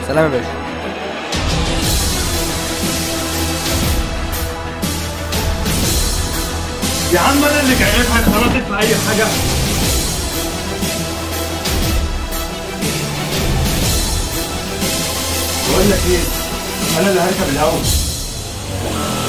سلام يا باشا يا عم انا اللي جاي لك خلاص في اي حاجه بقول لك ايه انا اللي هركب الاول